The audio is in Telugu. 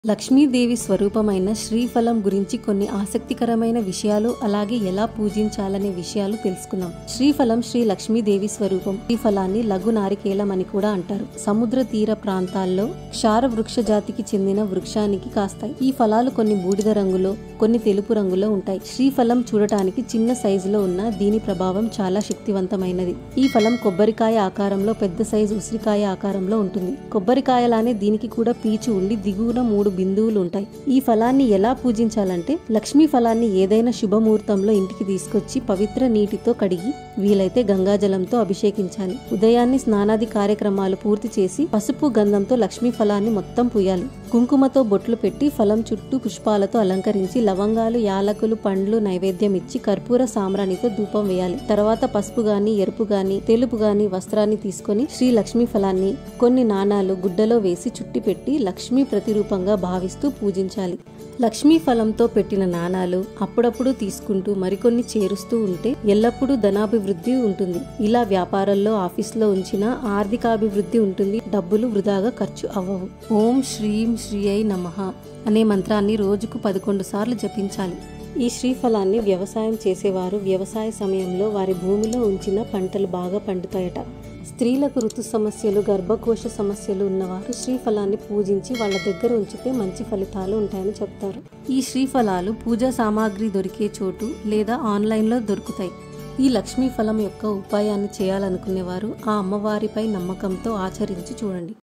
లక్ష్మీదేవి స్వరూపమైన శ్రీఫలం గురించి కొన్ని ఆసక్తికరమైన విషయాలు అలాగే ఎలా పూజించాలనే విషయాలు తెలుసుకుందాం శ్రీఫలం శ్రీ లక్ష్మీదేవి స్వరూపం ఈ ఫలాన్ని లఘు నారికేలం అని కూడా అంటారు సముద్ర తీర ప్రాంతాల్లో క్షార వృక్ష జాతికి చెందిన వృక్షానికి కాస్తాయి ఈ ఫలాలు కొన్ని బూడిద రంగులో కొన్ని తెలుపు రంగులో ఉంటాయి శ్రీఫలం చూడటానికి చిన్న సైజులో ఉన్న దీని ప్రభావం చాలా శక్తివంతమైనది ఈ ఫలం కొబ్బరికాయ ఆకారంలో పెద్ద సైజు ఉసిరికాయ ఆకారంలో ఉంటుంది కొబ్బరికాయలానే దీనికి కూడా పీచు ఉండి దిగువన మూడు బిందువులు ఉంటాయి ఈ ఫలాన్ని ఎలా పూజించాలంటే లక్ష్మీ ఫలాన్ని ఏదైనా శుభముహూర్తంలో ఇంటికి తీసుకొచ్చి పవిత్ర నీటితో కడిగి వీలైతే గంగాజలంతో అభిషేకించాలి ఉదయాన్నే స్నానాది కార్యక్రమాలు పూర్తి చేసి పసుపు గంధంతో లక్ష్మీ ఫలాన్ని మొత్తం పూయాలి కుంకుమతో బొట్లు పెట్టి ఫలం చుట్టూ పుష్పాలతో అలంకరించి లవంగాలు యాలకులు పండ్లు నైవేద్యం ఇచ్చి కర్పూర సామ్రాణితో ధూపం వేయాలి తర్వాత పసుపు గాని ఎరుపు గాని తెలుపు గాని వస్త్రాన్ని తీసుకొని శ్రీ లక్ష్మీ ఫలాన్ని కొన్ని నాణాలు గుడ్డలో వేసి చుట్టి పెట్టి లక్ష్మీ ప్రతిరూపంగా భావిస్తూ పూజించాలి లక్ష్మీ ఫలంతో పెట్టిన నాణాలు అప్పుడప్పుడు తీసుకుంటూ మరికొన్ని చేరుస్తూ ఉంటే ఎల్లప్పుడూ ధనాభివృద్ధి ఉంటుంది ఇలా వ్యాపారంలో ఆఫీస్లో ఉంచిన ఆర్థికాభివృద్ధి ఉంటుంది డబ్బులు వృధాగా ఖర్చు అవ్వవు ఓం శ్రీం శ్రీ అయి నమః అనే మంత్రాన్ని రోజుకు పదకొండు సార్లు జపించాలి ఈ శ్రీఫలాన్ని వ్యవసాయం చేసేవారు వ్యవసాయ సమయంలో వారి భూమిలో ఉంచిన పంటలు బాగా పండుతాయట స్త్రీలకు ఋతు సమస్యలు గర్భకోశ సమస్యలు ఉన్నవారు శ్రీఫలాన్ని పూజించి వాళ్ళ దగ్గర ఉంచితే మంచి ఫలితాలు ఉంటాయని చెప్తారు ఈ శ్రీఫలాలు పూజా సామాగ్రి దొరికే చోటు లేదా ఆన్లైన్లో దొరుకుతాయి ఈ లక్ష్మీ ఫలం యొక్క ఉపాయాన్ని చేయాలనుకునేవారు ఆ అమ్మవారిపై నమ్మకంతో ఆచరించి చూడండి